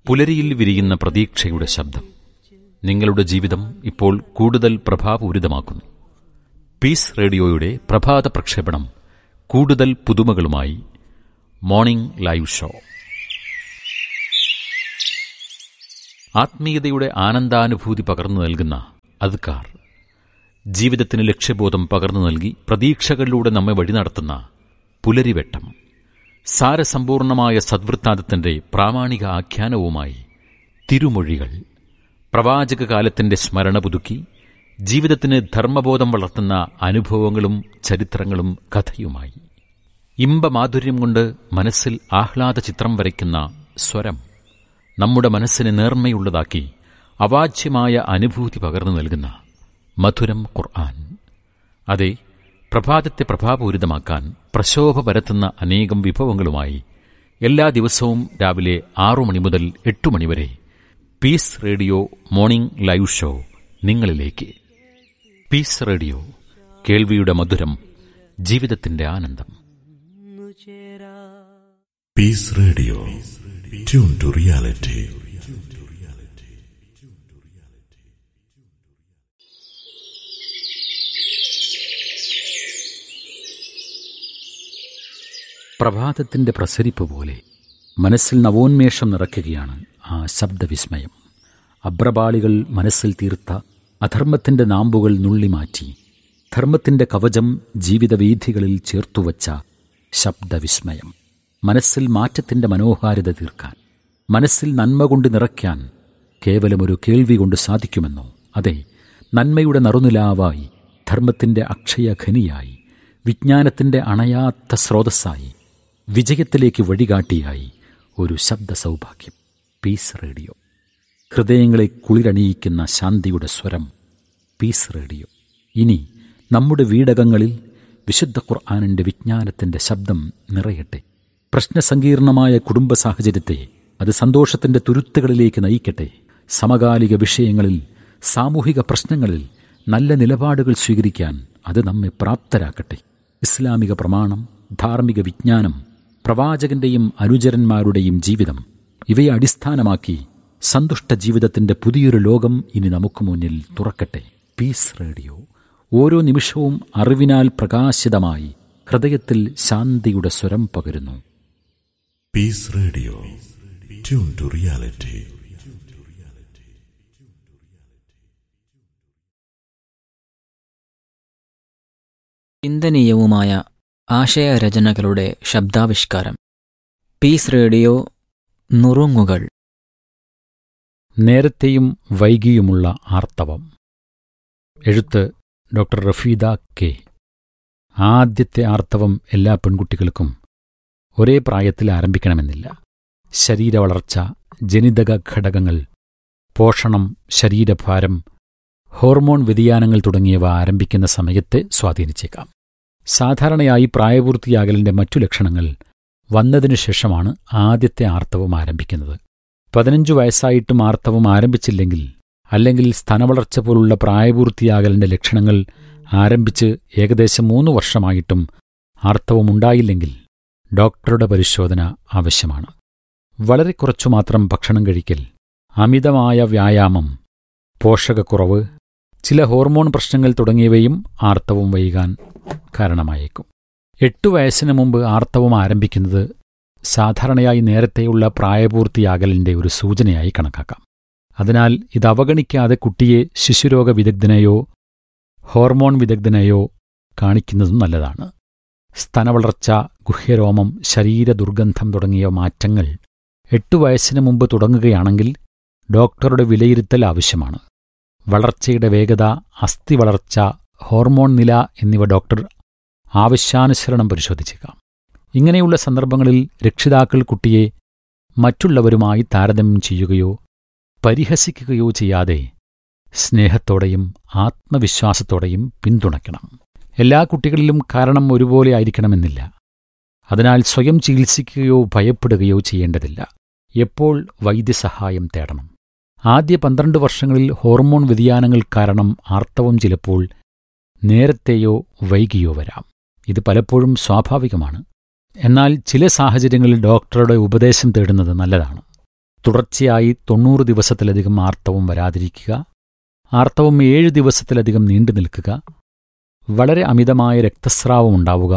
പുലരിയിൽ വിരിയുന്ന പ്രതീക്ഷയുടെ ശബ്ദം നിങ്ങളുടെ ജീവിതം ഇപ്പോൾ കൂടുതൽ പ്രഭാപൂരിതമാക്കുന്നു പീസ് റേഡിയോയുടെ പ്രഭാത പ്രക്ഷേപണം കൂടുതൽ പുതുമകളുമായി മോർണിംഗ് ലൈവ് ഷോ ആത്മീയതയുടെ ആനന്ദാനുഭൂതി പകർന്നു നൽകുന്ന അദ്കാർ ജീവിതത്തിന് ലക്ഷ്യബോധം പകർന്നു നൽകി പ്രതീക്ഷകളിലൂടെ നമ്മെ വഴി നടത്തുന്ന പുലരിവെട്ടം സാരസമ്പൂർണമായ സദ്വൃത്താന്തത്തിന്റെ പ്രാമാണിക ആഖ്യാനവുമായി തിരുമൊഴികൾ പ്രവാചക കാലത്തിന്റെ സ്മരണ പുതുക്കി ജീവിതത്തിന് ധർമ്മബോധം വളർത്തുന്ന അനുഭവങ്ങളും ചരിത്രങ്ങളും കഥയുമായി ഇമ്പമാധുര്യം കൊണ്ട് മനസ്സിൽ ആഹ്ലാദ ചിത്രം വരയ്ക്കുന്ന സ്വരം നമ്മുടെ മനസ്സിനെ നേർമ്മയുള്ളതാക്കി അവാച്യമായ അനുഭൂതി പകർന്നു നൽകുന്ന മധുരം ഖുർആൻ അതെ പ്രഭാതത്തെ പ്രഭാപൂരിതമാക്കാൻ പ്രശോഭ പരത്തുന്ന അനേകം വിഭവങ്ങളുമായി എല്ലാ ദിവസവും രാവിലെ ആറു മണി മുതൽ എട്ടു മണിവരെ peace radio morning live show നിങ്ങളിലേക്ക് പീസ് റേഡിയോ കേൾവിയുടെ മധുരം ജീവിതത്തിന്റെ ആനന്ദം Peace Radio. Tune to reality. പ്രഭാതത്തിന്റെ പ്രസരിപ്പ് പോലെ മനസ്സിൽ നവോന്മേഷം നിറയ്ക്കുകയാണ് ആ ശബ്ദവിസ്മയം അബ്രപാളികൾ മനസ്സിൽ തീർത്ത അധർമ്മത്തിന്റെ നാമ്പുകൾ നുള്ളിമാറ്റി ധർമ്മത്തിന്റെ കവചം ജീവിതവീഥികളിൽ ചേർത്തുവച്ച ശബ്ദവിസ്മയം മനസ്സിൽ മാറ്റത്തിന്റെ മനോഹാരിത തീർക്കാൻ മനസ്സിൽ നന്മ കൊണ്ട് നിറയ്ക്കാൻ കേവലമൊരു കേൾവി കൊണ്ട് സാധിക്കുമെന്നോ അതെ നന്മയുടെ നറുനിലാവായി ധർമ്മത്തിന്റെ അക്ഷയഖനിയായി വിജ്ഞാനത്തിന്റെ അണയാത്ത സ്രോതസ്സായി വിജയത്തിലേക്ക് വഴികാട്ടിയായി ഒരു ശബ്ദ സൗഭാഗ്യം പീസ് റേഡിയോ ഹൃദയങ്ങളെ കുളിരണിയിക്കുന്ന ശാന്തിയുടെ സ്വരം പീസ് റേഡിയോ ഇനി നമ്മുടെ വീടകങ്ങളിൽ വിശുദ്ധ ഖുർആാനിന്റെ വിജ്ഞാനത്തിന്റെ ശബ്ദം നിറയട്ടെ പ്രശ്നസങ്കീർണമായ കുടുംബ സാഹചര്യത്തെ അത് സന്തോഷത്തിന്റെ തുരുത്തുകളിലേക്ക് നയിക്കട്ടെ സമകാലിക വിഷയങ്ങളിൽ സാമൂഹിക പ്രശ്നങ്ങളിൽ നല്ല നിലപാടുകൾ സ്വീകരിക്കാൻ അത് നമ്മെ പ്രാപ്തരാക്കട്ടെ ഇസ്ലാമിക പ്രമാണം ധാർമ്മിക വിജ്ഞാനം പ്രവാചകന്റെയും അനുചരന്മാരുടെയും ജീവിതം ഇവയെ അടിസ്ഥാനമാക്കി സന്തുഷ്ട ജീവിതത്തിന്റെ പുതിയൊരു ലോകം ഇനി നമുക്ക് മുന്നിൽ തുറക്കട്ടെ പീസ് റേഡിയോ ഓരോ നിമിഷവും അറിവിനാൽ പ്രകാശിതമായി ഹൃദയത്തിൽ ശാന്തിയുടെ സ്വരം പകരുന്നു Peace Radio. Tune to reality. ചിന്തനീയവുമായ ആശയരചനകളുടെ ശബ്ദാവിഷ്കാരം പീസ് റേഡിയോ നുറുങ്ങുകൾ നേരത്തെയും വൈകിയുമുള്ള ആർത്തവം എഴുത്ത് ഡോക്ടർ റഫീദ കെ ആദ്യത്തെ ആർത്തവം എല്ലാ പെൺകുട്ടികൾക്കും ഒരേ പ്രായത്തിൽ ആരംഭിക്കണമെന്നില്ല ശരീരവളർച്ച ജനിതക ഘടകങ്ങൾ പോഷണം ശരീരഭാരം ഹോർമോൺ വ്യതിയാനങ്ങൾ തുടങ്ങിയവ ആരംഭിക്കുന്ന സമയത്തെ സ്വാധീനിച്ചേക്കാം സാധാരണയായി പ്രായപൂർത്തിയാകലിന്റെ മറ്റു ലക്ഷണങ്ങൾ വന്നതിനു ശേഷമാണ് ആദ്യത്തെ ആർത്തവം ആരംഭിക്കുന്നത് പതിനഞ്ചു വയസ്സായിട്ടും ആർത്തവം ആരംഭിച്ചില്ലെങ്കിൽ അല്ലെങ്കിൽ സ്തനവളർച്ച പോലുള്ള പ്രായപൂർത്തിയാകലിന്റെ ലക്ഷണങ്ങൾ ആരംഭിച്ച് ഏകദേശം മൂന്ന് വർഷമായിട്ടും ആർത്തവമുണ്ടായില്ലെങ്കിൽ ഡോക്ടറുടെ പരിശോധന ആവശ്യമാണ് വളരെ കുറച്ചു മാത്രം ഭക്ഷണം കഴിക്കൽ അമിതമായ വ്യായാമം പോഷകക്കുറവ് ചില ഹോർമോൺ പ്രശ്നങ്ങൾ തുടങ്ങിയവയും ആർത്തവം വൈകാൻ കാരണമായേക്കും എട്ടു വയസ്സിന് മുമ്പ് ആർത്തവം ആരംഭിക്കുന്നത് സാധാരണയായി നേരത്തെയുള്ള പ്രായപൂർത്തിയാകലിന്റെ ഒരു സൂചനയായി കണക്കാക്കാം അതിനാൽ ഇത് അവഗണിക്കാതെ കുട്ടിയെ ശിശുരോഗ വിദഗ്ധനെയോ ഹോർമോൺ വിദഗ്ധനെയോ കാണിക്കുന്നതും നല്ലതാണ് സ്തനവളർച്ച ഗുഹ്യരോമം ശരീരദുർഗന്ധം തുടങ്ങിയ മാറ്റങ്ങൾ എട്ടു വയസ്സിന് മുമ്പ് തുടങ്ങുകയാണെങ്കിൽ ഡോക്ടറുടെ വിലയിരുത്തൽ ആവശ്യമാണ് വളർച്ചയുടെ വേഗത അസ്ഥി വളർച്ച ഹോർമോൺ നില എന്നിവ ഡോക്ടർ ആവശ്യാനുസരണം പരിശോധിച്ചേക്കാം ഇങ്ങനെയുള്ള സന്ദർഭങ്ങളിൽ രക്ഷിതാക്കൾ കുട്ടിയെ മറ്റുള്ളവരുമായി താരതമ്യം ചെയ്യുകയോ പരിഹസിക്കുകയോ ചെയ്യാതെ സ്നേഹത്തോടെയും ആത്മവിശ്വാസത്തോടെയും പിന്തുണയ്ക്കണം എല്ലാ കുട്ടികളിലും കാരണം ഒരുപോലെ ആയിരിക്കണമെന്നില്ല അതിനാൽ സ്വയം ചികിത്സിക്കുകയോ ഭയപ്പെടുകയോ ചെയ്യേണ്ടതില്ല എപ്പോൾ വൈദ്യസഹായം തേടണം ആദ്യ പന്ത്രണ്ട് വർഷങ്ങളിൽ ഹോർമോൺ വ്യതിയാനങ്ങൾ കാരണം ആർത്തവം ചിലപ്പോൾ നേരത്തെയോ വൈകിയോ വരാം ഇത് പലപ്പോഴും സ്വാഭാവികമാണ് എന്നാൽ ചില സാഹചര്യങ്ങളിൽ ഡോക്ടറുടെ ഉപദേശം തേടുന്നത് നല്ലതാണ് തുടർച്ചയായി തൊണ്ണൂറ് ദിവസത്തിലധികം ആർത്തവം വരാതിരിക്കുക ആർത്തവം ഏഴ് ദിവസത്തിലധികം നീണ്ടു നിൽക്കുക വളരെ അമിതമായ രക്തസ്രാവം ഉണ്ടാവുക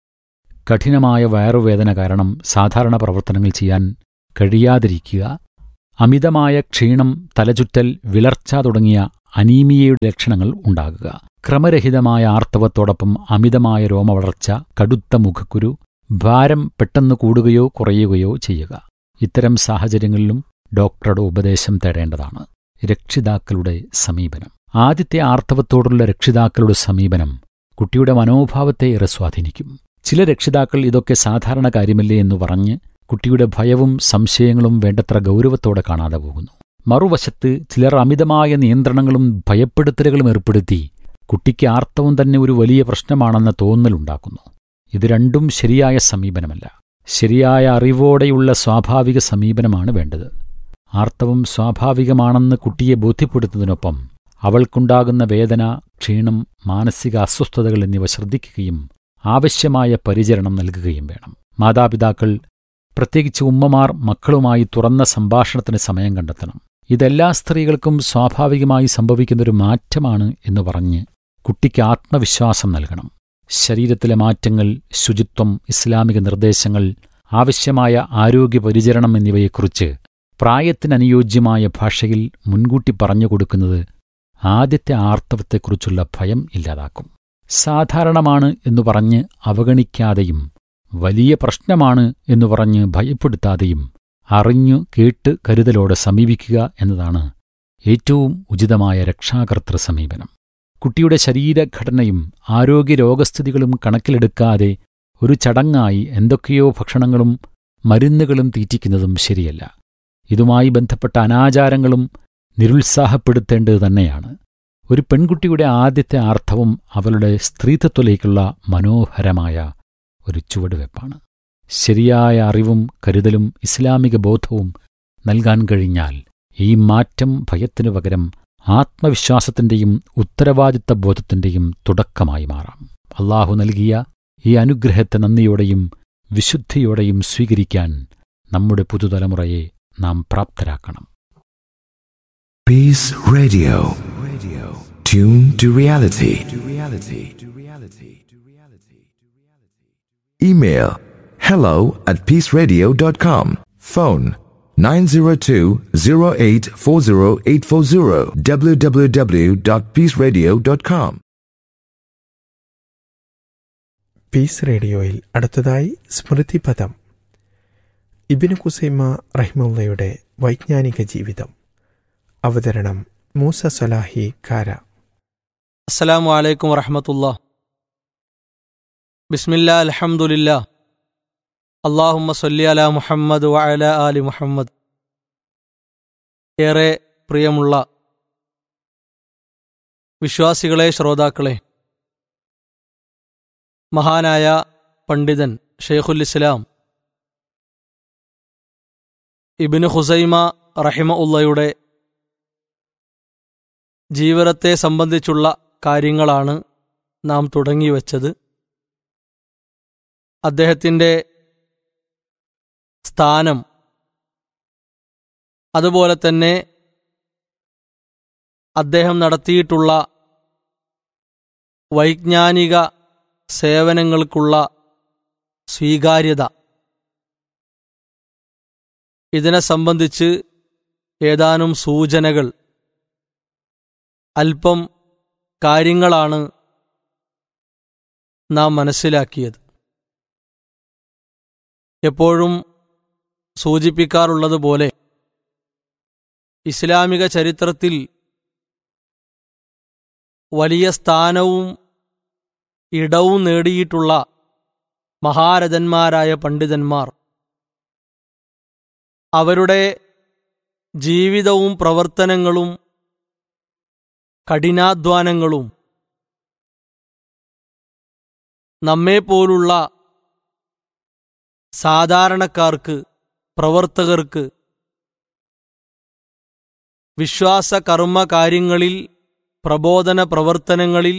കഠിനമായ വയറുവേദന കാരണം സാധാരണ പ്രവർത്തനങ്ങൾ ചെയ്യാൻ കഴിയാതിരിക്കുക അമിതമായ ക്ഷീണം തലചുറ്റൽ വിളർച്ച തുടങ്ങിയ അനീമിയയുടെ ലക്ഷണങ്ങൾ ഉണ്ടാകുക ക്രമരഹിതമായ ആർത്തവത്തോടൊപ്പം അമിതമായ രോമവളർച്ച കടുത്ത മുഖക്കുരു ഭാരം പെട്ടെന്ന് കൂടുകയോ കുറയുകയോ ചെയ്യുക ഇത്തരം സാഹചര്യങ്ങളിലും ഡോക്ടറുടെ ഉപദേശം തേടേണ്ടതാണ് രക്ഷിതാക്കളുടെ സമീപനം ആദ്യത്തെ ആർത്തവത്തോടുള്ള രക്ഷിതാക്കളുടെ സമീപനം കുട്ടിയുടെ മനോഭാവത്തെ ഏറെ സ്വാധീനിക്കും ചില രക്ഷിതാക്കൾ ഇതൊക്കെ സാധാരണ കാര്യമല്ലേ എന്ന് പറഞ്ഞ് കുട്ടിയുടെ ഭയവും സംശയങ്ങളും വേണ്ടത്ര ഗൗരവത്തോടെ കാണാതെ പോകുന്നു മറുവശത്ത് ചിലർ അമിതമായ നിയന്ത്രണങ്ങളും ഭയപ്പെടുത്തലുകളും ഏർപ്പെടുത്തി കുട്ടിക്ക് ആർത്തവം തന്നെ ഒരു വലിയ പ്രശ്നമാണെന്ന തോന്നലുണ്ടാക്കുന്നു ഇത് രണ്ടും ശരിയായ സമീപനമല്ല ശരിയായ അറിവോടെയുള്ള സ്വാഭാവിക സമീപനമാണ് വേണ്ടത് ആർത്തവം സ്വാഭാവികമാണെന്ന് കുട്ടിയെ ബോധ്യപ്പെടുത്തുന്നതിനൊപ്പം അവൾക്കുണ്ടാകുന്ന വേദന ക്ഷീണം മാനസിക അസ്വസ്ഥതകൾ എന്നിവ ശ്രദ്ധിക്കുകയും ആവശ്യമായ പരിചരണം നൽകുകയും വേണം മാതാപിതാക്കൾ പ്രത്യേകിച്ച് ഉമ്മമാർ മക്കളുമായി തുറന്ന സംഭാഷണത്തിന് സമയം കണ്ടെത്തണം ഇതെല്ലാ സ്ത്രീകൾക്കും സ്വാഭാവികമായി സംഭവിക്കുന്നൊരു മാറ്റമാണ് എന്ന് പറഞ്ഞ് കുട്ടിക്ക് ആത്മവിശ്വാസം നൽകണം ശരീരത്തിലെ മാറ്റങ്ങൾ ശുചിത്വം ഇസ്ലാമിക നിർദ്ദേശങ്ങൾ ആവശ്യമായ ആരോഗ്യ പരിചരണം എന്നിവയെക്കുറിച്ച് പ്രായത്തിനനുയോജ്യമായ ഭാഷയിൽ മുൻകൂട്ടി പറഞ്ഞു കൊടുക്കുന്നത് ആദ്യത്തെ ആർത്തവത്തെക്കുറിച്ചുള്ള ഭയം ഇല്ലാതാക്കും സാധാരണമാണ് എന്നു പറഞ്ഞ് അവഗണിക്കാതെയും വലിയ പ്രശ്നമാണ് എന്നു പറഞ്ഞ് ഭയപ്പെടുത്താതെയും അറിഞ്ഞു കേട്ട് കരുതലോടെ സമീപിക്കുക എന്നതാണ് ഏറ്റവും ഉചിതമായ രക്ഷാകർത്തൃ സമീപനം കുട്ടിയുടെ ശരീരഘടനയും ആരോഗ്യ രോഗസ്ഥിതികളും കണക്കിലെടുക്കാതെ ഒരു ചടങ്ങായി എന്തൊക്കെയോ ഭക്ഷണങ്ങളും മരുന്നുകളും തീറ്റിക്കുന്നതും ശരിയല്ല ഇതുമായി ബന്ധപ്പെട്ട അനാചാരങ്ങളും നിരുത്സാഹപ്പെടുത്തേണ്ടത് തന്നെയാണ് ഒരു പെൺകുട്ടിയുടെ ആദ്യത്തെ ആർത്തവം അവളുടെ സ്ത്രീത്വത്തിലേക്കുള്ള മനോഹരമായ ഒരു ചുവടുവെപ്പാണ് ശരിയായ അറിവും കരുതലും ഇസ്ലാമിക ബോധവും നൽകാൻ കഴിഞ്ഞാൽ ഈ മാറ്റം ഭയത്തിനു പകരം ആത്മവിശ്വാസത്തിന്റെയും ഉത്തരവാദിത്ത ബോധത്തിന്റെയും തുടക്കമായി മാറാം അള്ളാഹു നൽകിയ ഈ അനുഗ്രഹത്തെ നന്ദിയോടെയും വിശുദ്ധിയോടെയും സ്വീകരിക്കാൻ നമ്മുടെ പുതുതലമുറയെ നാം പ്രാപ്തരാക്കണം Peace Radio. Radio. Tune to reality. To reality. To reality. To reality. Email hello at peaceradio.com. Phone 902-0840840 www.peaceradio.com. Peace റേഡിയോയിൽ അടുത്തതായി സ്മൃതിപഥം ഇബിന് കുസൈമ റഹിമുള്ളയുടെ വൈജ്ഞാനിക ജീവിതം അവതരണം മൂസ സലാഹി കാര അസ്സലാമു അലൈക്കും വറഹമത്തുള്ള ബിസ്മില്ലാ അൽഹംദുലില്ലാ അള്ളാഹുമ്മ സല്ലി അല മുഹമ്മദ് വഅല ആലി മുഹമ്മദ് ഏറെ പ്രിയമുള്ള വിശ്വാസികളെ ശ്രോതാക്കളെ മഹാനായ പണ്ഡിതൻ ഷെയ്ഖുൽ ഇസ്ലാം ഇബിന് ഹുസൈമ റഹിമ ഉള്ളയുടെ ജീവിതത്തെ സംബന്ധിച്ചുള്ള കാര്യങ്ങളാണ് നാം തുടങ്ങിവെച്ചത് അദ്ദേഹത്തിൻ്റെ സ്ഥാനം അതുപോലെ തന്നെ അദ്ദേഹം നടത്തിയിട്ടുള്ള വൈജ്ഞാനിക സേവനങ്ങൾക്കുള്ള സ്വീകാര്യത ഇതിനെ സംബന്ധിച്ച് ഏതാനും സൂചനകൾ അല്പം കാര്യങ്ങളാണ് നാം മനസ്സിലാക്കിയത് എപ്പോഴും സൂചിപ്പിക്കാറുള്ളതുപോലെ ഇസ്ലാമിക ചരിത്രത്തിൽ വലിയ സ്ഥാനവും ഇടവും നേടിയിട്ടുള്ള മഹാരഥന്മാരായ പണ്ഡിതന്മാർ അവരുടെ ജീവിതവും പ്രവർത്തനങ്ങളും കഠിനാധ്വാനങ്ങളും നമ്മെപ്പോലുള്ള സാധാരണക്കാർക്ക് പ്രവർത്തകർക്ക് വിശ്വാസ കർമ്മ കാര്യങ്ങളിൽ പ്രബോധന പ്രവർത്തനങ്ങളിൽ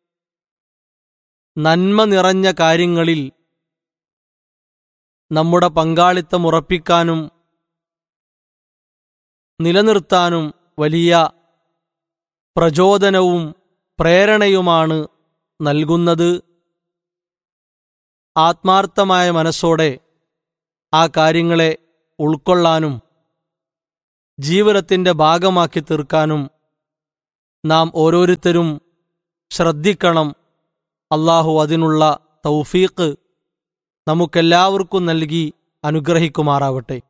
നന്മ നിറഞ്ഞ കാര്യങ്ങളിൽ നമ്മുടെ പങ്കാളിത്തം ഉറപ്പിക്കാനും നിലനിർത്താനും വലിയ പ്രചോദനവും പ്രേരണയുമാണ് നൽകുന്നത് ആത്മാർത്ഥമായ മനസ്സോടെ ആ കാര്യങ്ങളെ ഉൾക്കൊള്ളാനും ജീവിതത്തിൻ്റെ ഭാഗമാക്കി തീർക്കാനും നാം ഓരോരുത്തരും ശ്രദ്ധിക്കണം അള്ളാഹു അതിനുള്ള തൗഫീഖ് നമുക്കെല്ലാവർക്കും നൽകി അനുഗ്രഹിക്കുമാറാവട്ടെ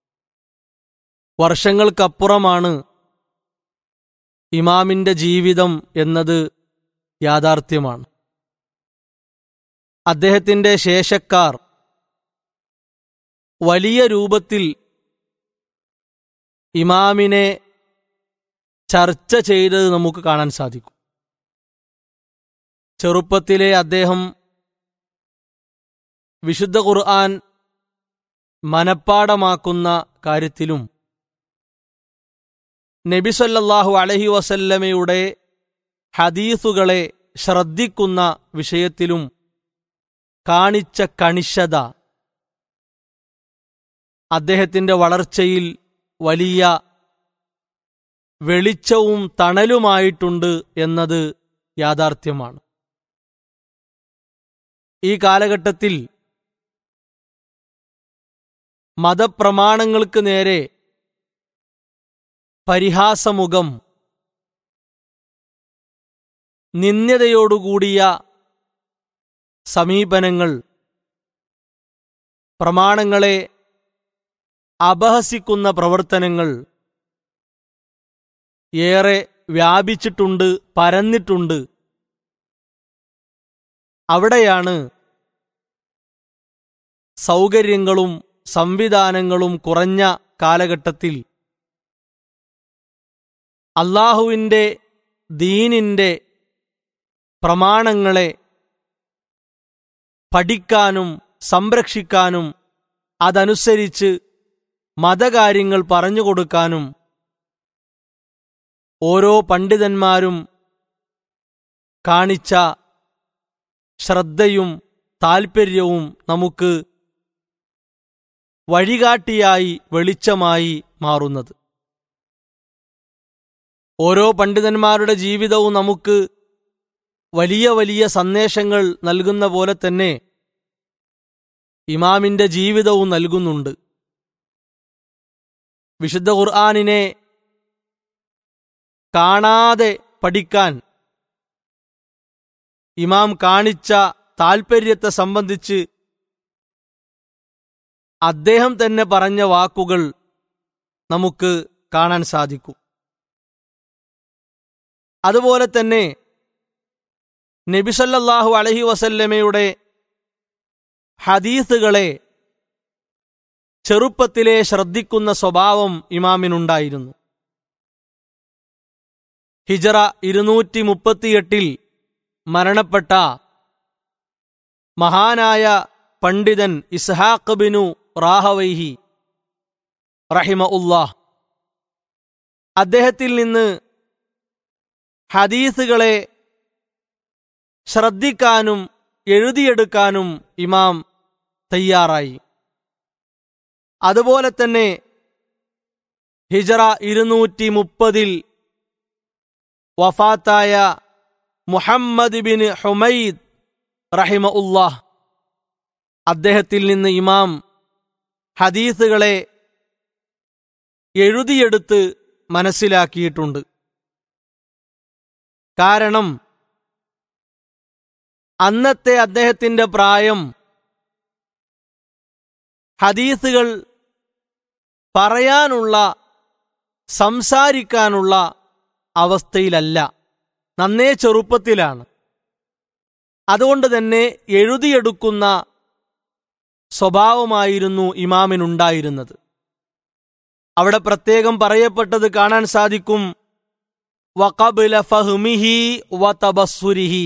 വർഷങ്ങൾക്കപ്പുറമാണ് ഇമാമിന്റെ ജീവിതം എന്നത് യാഥാർത്ഥ്യമാണ് അദ്ദേഹത്തിന്റെ ശേഷക്കാർ വലിയ രൂപത്തിൽ ഇമാമിനെ ചർച്ച ചെയ്തത് നമുക്ക് കാണാൻ സാധിക്കും ചെറുപ്പത്തിലെ അദ്ദേഹം വിശുദ്ധ ഖുർആൻ മനപ്പാടമാക്കുന്ന കാര്യത്തിലും നബിസല്ലാഹു അലഹി വസല്ലമയുടെ ഹദീസുകളെ ശ്രദ്ധിക്കുന്ന വിഷയത്തിലും കാണിച്ച കണിശത അദ്ദേഹത്തിന്റെ വളർച്ചയിൽ വലിയ വെളിച്ചവും തണലുമായിട്ടുണ്ട് എന്നത് യാഥാർത്ഥ്യമാണ് ഈ കാലഘട്ടത്തിൽ മതപ്രമാണങ്ങൾക്ക് നേരെ പരിഹാസമുഖം നിന്ദ്യതയോടുകൂടിയ സമീപനങ്ങൾ പ്രമാണങ്ങളെ അപഹസിക്കുന്ന പ്രവർത്തനങ്ങൾ ഏറെ വ്യാപിച്ചിട്ടുണ്ട് പരന്നിട്ടുണ്ട് അവിടെയാണ് സൗകര്യങ്ങളും സംവിധാനങ്ങളും കുറഞ്ഞ കാലഘട്ടത്തിൽ അള്ളാഹുവിൻ്റെ ദീനിൻ്റെ പ്രമാണങ്ങളെ പഠിക്കാനും സംരക്ഷിക്കാനും അതനുസരിച്ച് മതകാര്യങ്ങൾ പറഞ്ഞുകൊടുക്കാനും ഓരോ പണ്ഡിതന്മാരും കാണിച്ച ശ്രദ്ധയും താൽപ്പര്യവും നമുക്ക് വഴികാട്ടിയായി വെളിച്ചമായി മാറുന്നത് ഓരോ പണ്ഡിതന്മാരുടെ ജീവിതവും നമുക്ക് വലിയ വലിയ സന്ദേശങ്ങൾ നൽകുന്ന പോലെ തന്നെ ഇമാമിന്റെ ജീവിതവും നൽകുന്നുണ്ട് വിശുദ്ധ ഖുർആാനിനെ കാണാതെ പഠിക്കാൻ ഇമാം കാണിച്ച താൽപ്പര്യത്തെ സംബന്ധിച്ച് അദ്ദേഹം തന്നെ പറഞ്ഞ വാക്കുകൾ നമുക്ക് കാണാൻ സാധിക്കും അതുപോലെ തന്നെ നബിസല്ലാഹു അലഹി വസല്ലമയുടെ ഹദീസുകളെ ചെറുപ്പത്തിലെ ശ്രദ്ധിക്കുന്ന സ്വഭാവം ഇമാമിനുണ്ടായിരുന്നു ഹിജറ ഇരുന്നൂറ്റി മുപ്പത്തിയെട്ടിൽ മരണപ്പെട്ട മഹാനായ പണ്ഡിതൻ ഇസ്ഹാഖ് ബിനു റാഹവൈഹി റഹിമ ഉല്ലാഹ് അദ്ദേഹത്തിൽ നിന്ന് ഹദീസുകളെ ശ്രദ്ധിക്കാനും എഴുതിയെടുക്കാനും ഇമാം തയ്യാറായി അതുപോലെ തന്നെ ഹിജറ ഇരുന്നൂറ്റി മുപ്പതിൽ വഫാത്തായ മുഹമ്മദ് ബിൻ ഹുമൈദ് റഹിമ ഉല്ലാഹ് അദ്ദേഹത്തിൽ നിന്ന് ഇമാം ഹദീസുകളെ എഴുതിയെടുത്ത് മനസ്സിലാക്കിയിട്ടുണ്ട് കാരണം അന്നത്തെ അദ്ദേഹത്തിന്റെ പ്രായം ഹദീസുകൾ പറയാനുള്ള സംസാരിക്കാനുള്ള അവസ്ഥയിലല്ല നന്നേ ചെറുപ്പത്തിലാണ് അതുകൊണ്ട് തന്നെ എഴുതിയെടുക്കുന്ന സ്വഭാവമായിരുന്നു ഇമാമിനുണ്ടായിരുന്നത് അവിടെ പ്രത്യേകം പറയപ്പെട്ടത് കാണാൻ സാധിക്കും വഖബില ഫഹ്മിഹി വതബസ്സുരിഹി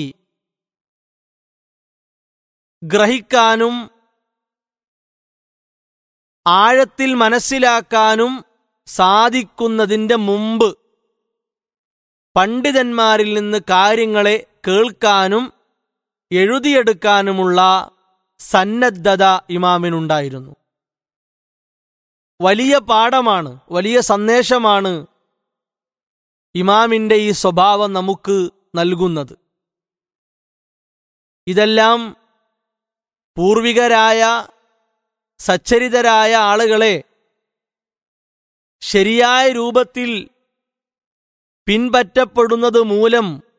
ഗ്രഹിക്കാനും ആഴത്തിൽ മനസ്സിലാക്കാനും സാധിക്കുന്നതിന്റെ മുമ്പ് പണ്ഡിതന്മാരിൽ നിന്ന് കാര്യങ്ങളെ കേൾക്കാനും എഴുതിയെടുക്കാനുമുള്ള സന്നദ്ധത ഇമാമിനുണ്ടായിരുന്നു വലിയ പാഠമാണ് വലിയ സന്ദേശമാണ് ഇമാമിൻ്റെ ഈ സ്വഭാവം നമുക്ക് നൽകുന്നത് ഇതെല്ലാം പൂർവികരായ സച്ചരിതരായ ആളുകളെ ശരിയായ രൂപത്തിൽ പിൻപറ്റപ്പെടുന്നത് മൂലം